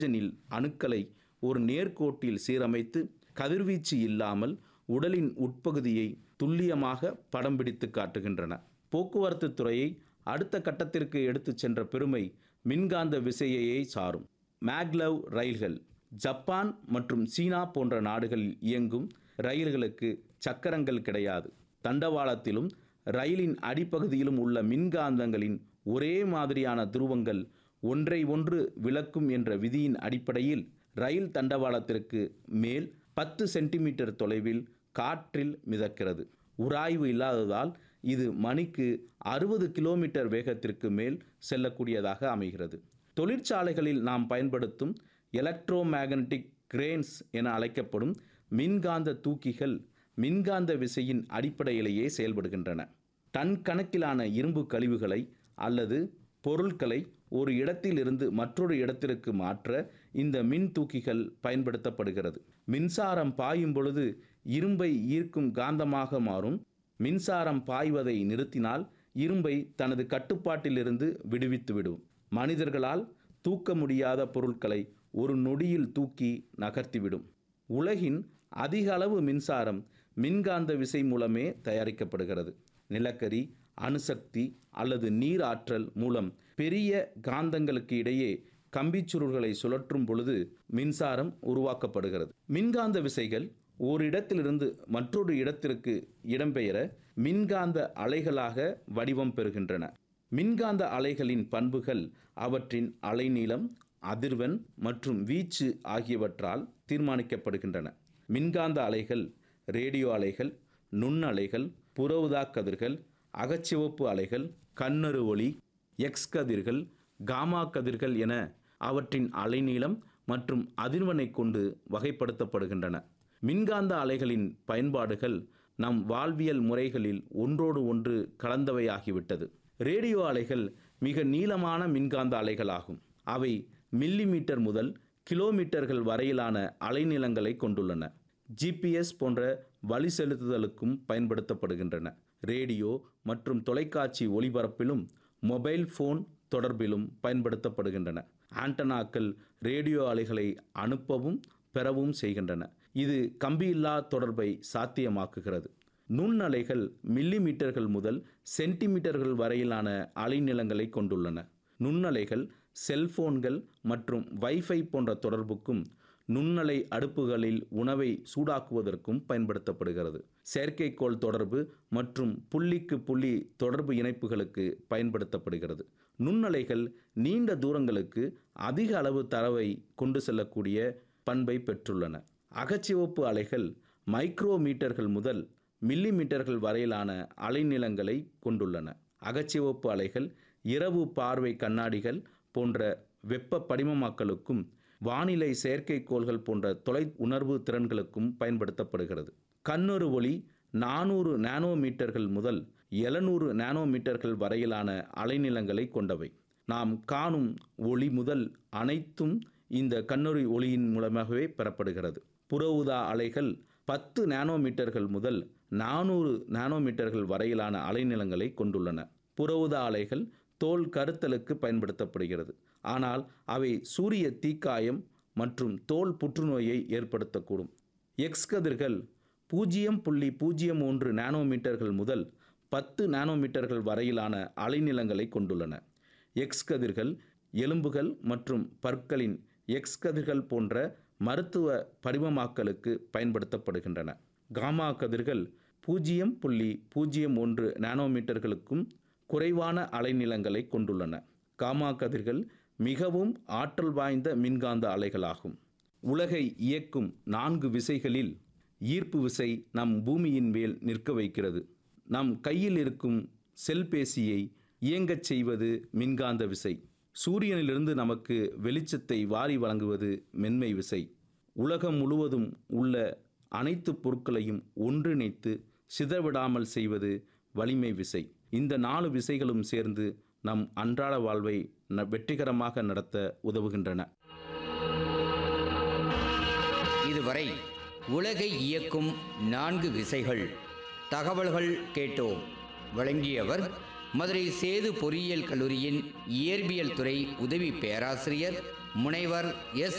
ஹைட்ரஜனில் அணுக்களை ஒரு நேர்கோட்டில் சீரமைத்து கதிர்வீச்சு இல்லாமல் உடலின் உட்பகுதியை துல்லியமாக படம் பிடித்து காட்டுகின்றன போக்குவரத்து துறையை அடுத்த கட்டத்திற்கு எடுத்துச் சென்ற பெருமை மின்காந்த விசையையே சாரும் மேக்லவ் ரயில்கள் ஜப்பான் மற்றும் சீனா போன்ற நாடுகளில் இயங்கும் ரயில்களுக்கு சக்கரங்கள் கிடையாது தண்டவாளத்திலும் ரயிலின் அடிப்பகுதியிலும் உள்ள மின்காந்தங்களின் ஒரே மாதிரியான துருவங்கள் ஒன்றை ஒன்று விளக்கும் என்ற விதியின் அடிப்படையில் ரயில் தண்டவாளத்திற்கு மேல் பத்து சென்டிமீட்டர் தொலைவில் காற்றில் மிதக்கிறது உராய்வு இல்லாததால் இது மணிக்கு அறுபது கிலோமீட்டர் வேகத்திற்கு மேல் செல்லக்கூடியதாக அமைகிறது தொழிற்சாலைகளில் நாம் பயன்படுத்தும் எலக்ட்ரோ மேக்னட்டிக் கிரேன்ஸ் என அழைக்கப்படும் மின்காந்த தூக்கிகள் மின்காந்த விசையின் அடிப்படையிலேயே செயல்படுகின்றன டன் கணக்கிலான இரும்பு கழிவுகளை அல்லது பொருட்களை ஒரு இடத்திலிருந்து மற்றொரு இடத்திற்கு மாற்ற இந்த மின் தூக்கிகள் பயன்படுத்தப்படுகிறது மின்சாரம் பாயும் பொழுது இரும்பை ஈர்க்கும் காந்தமாக மாறும் மின்சாரம் பாய்வதை நிறுத்தினால் இரும்பை தனது கட்டுப்பாட்டிலிருந்து விடுவித்துவிடும் மனிதர்களால் தூக்க முடியாத பொருட்களை ஒரு நொடியில் தூக்கி நகர்த்திவிடும் உலகின் அதிக அளவு மின்சாரம் மின்காந்த விசை மூலமே தயாரிக்கப்படுகிறது நிலக்கரி அணுசக்தி அல்லது நீர் ஆற்றல் மூலம் பெரிய காந்தங்களுக்கு இடையே கம்பிச்சுருள்களை சுழற்றும் பொழுது மின்சாரம் உருவாக்கப்படுகிறது மின்காந்த விசைகள் ஓரிடத்திலிருந்து மற்றொரு இடத்திற்கு இடம்பெயர மின்காந்த அலைகளாக வடிவம் பெறுகின்றன மின்காந்த அலைகளின் பண்புகள் அவற்றின் அலைநீளம் அதிர்வெண் மற்றும் வீச்சு ஆகியவற்றால் தீர்மானிக்கப்படுகின்றன மின்காந்த அலைகள் ரேடியோ அலைகள் நுண்ணலைகள் புற ஊதா கதிர்கள் அகச்சிவப்பு அலைகள் கண்ணறு ஒளி எக்ஸ் கதிர்கள் காமா கதிர்கள் என அவற்றின் அலைநீளம் மற்றும் அதிர்வெண்ணை கொண்டு வகைப்படுத்தப்படுகின்றன மின்காந்த அலைகளின் பயன்பாடுகள் நம் வாழ்வியல் முறைகளில் ஒன்றோடு ஒன்று கலந்தவையாகிவிட்டது ரேடியோ அலைகள் மிக நீளமான மின்காந்த அலைகளாகும் அவை மில்லிமீட்டர் முதல் கிலோமீட்டர்கள் வரையிலான அலைநீளங்களை கொண்டுள்ளன ஜிபிஎஸ் போன்ற வழி செலுத்துதலுக்கும் பயன்படுத்தப்படுகின்றன ரேடியோ மற்றும் தொலைக்காட்சி ஒளிபரப்பிலும் மொபைல் ஃபோன் தொடர்பிலும் பயன்படுத்தப்படுகின்றன ஆண்டனாக்கள் ரேடியோ அலைகளை அனுப்பவும் பெறவும் செய்கின்றன இது கம்பியில்லா தொடர்பை சாத்தியமாக்குகிறது நுண்ணலைகள் மில்லிமீட்டர்கள் முதல் சென்டிமீட்டர்கள் வரையிலான அலைநீளங்களை கொண்டுள்ளன நுண்ணலைகள் செல்போன்கள் மற்றும் வைஃபை போன்ற தொடர்புக்கும் நுண்ணலை அடுப்புகளில் உணவை சூடாக்குவதற்கும் பயன்படுத்தப்படுகிறது செயற்கைக்கோள் தொடர்பு மற்றும் புள்ளிக்கு புள்ளி தொடர்பு இணைப்புகளுக்கு பயன்படுத்தப்படுகிறது நுண்ணலைகள் நீண்ட தூரங்களுக்கு அதிக அளவு தரவை கொண்டு செல்லக்கூடிய பண்பை பெற்றுள்ளன அகச்சிவப்பு அலைகள் மைக்ரோமீட்டர்கள் முதல் மில்லிமீட்டர்கள் வரையிலான அலைநீளங்களை கொண்டுள்ளன அகச்சிவப்பு அலைகள் இரவு பார்வை கண்ணாடிகள் போன்ற வெப்ப படிமமாக்கலுக்கும் வானிலை செயற்கைக்கோள்கள் போன்ற தொலை உணர்வு திறன்களுக்கும் பயன்படுத்தப்படுகிறது கண்ணொரு ஒளி நானூறு நானோமீட்டர்கள் முதல் எழுநூறு நானோமீட்டர்கள் வரையிலான அலைநீளங்களை கொண்டவை நாம் காணும் ஒளி முதல் அனைத்தும் இந்த கண்ணொறி ஒளியின் மூலமாகவே பெறப்படுகிறது புற ஊதா அலைகள் பத்து நானோமீட்டர்கள் முதல் நானூறு நானோமீட்டர்கள் வரையிலான அலைநீளங்களை கொண்டுள்ளன புற ஊதா அலைகள் தோல் கருத்தலுக்கு பயன்படுத்தப்படுகிறது ஆனால் அவை சூரிய தீக்காயம் மற்றும் தோல் புற்றுநோயை ஏற்படுத்தக்கூடும் எக்ஸ் கதிர்கள் பூஜ்ஜியம் புள்ளி பூஜ்ஜியம் ஒன்று நானோமீட்டர்கள் முதல் பத்து நானோமீட்டர்கள் வரையிலான அலைநீளங்களை கொண்டுள்ளன எக்ஸ் கதிர்கள் எலும்புகள் மற்றும் பற்களின் எக்ஸ் கதிர்கள் போன்ற மருத்துவ படிமமாக்கலுக்கு பயன்படுத்தப்படுகின்றன காமா கதிர்கள் பூஜ்ஜியம் புள்ளி பூஜ்ஜியம் ஒன்று நானோமீட்டர்களுக்கும் குறைவான அலைநீளங்களை கொண்டுள்ளன காமா கதிர்கள் மிகவும் ஆற்றல் வாய்ந்த மின்காந்த அலைகளாகும் உலகை இயக்கும் நான்கு விசைகளில் ஈர்ப்பு விசை நம் பூமியின் மேல் நிற்க வைக்கிறது நம் கையில் இருக்கும் செல்பேசியை இயங்கச் செய்வது மின்காந்த விசை சூரியனிலிருந்து நமக்கு வெளிச்சத்தை வாரி வழங்குவது மென்மை விசை உலகம் முழுவதும் உள்ள அனைத்து பொருட்களையும் ஒன்றிணைத்து சிதறவிடாமல் செய்வது வலிமை விசை இந்த நாலு விசைகளும் சேர்ந்து நம் அன்றாட வாழ்வை ந- வெற்றிகரமாக நடத்த உதவுகின்றன இதுவரை உலகை இயக்கும் நான்கு விசைகள் தகவல்கள் கேட்டோம் வழங்கியவர் மதுரை சேது பொறியியல் கல்லூரியின் இயற்பியல் துறை உதவி பேராசிரியர் முனைவர் எஸ்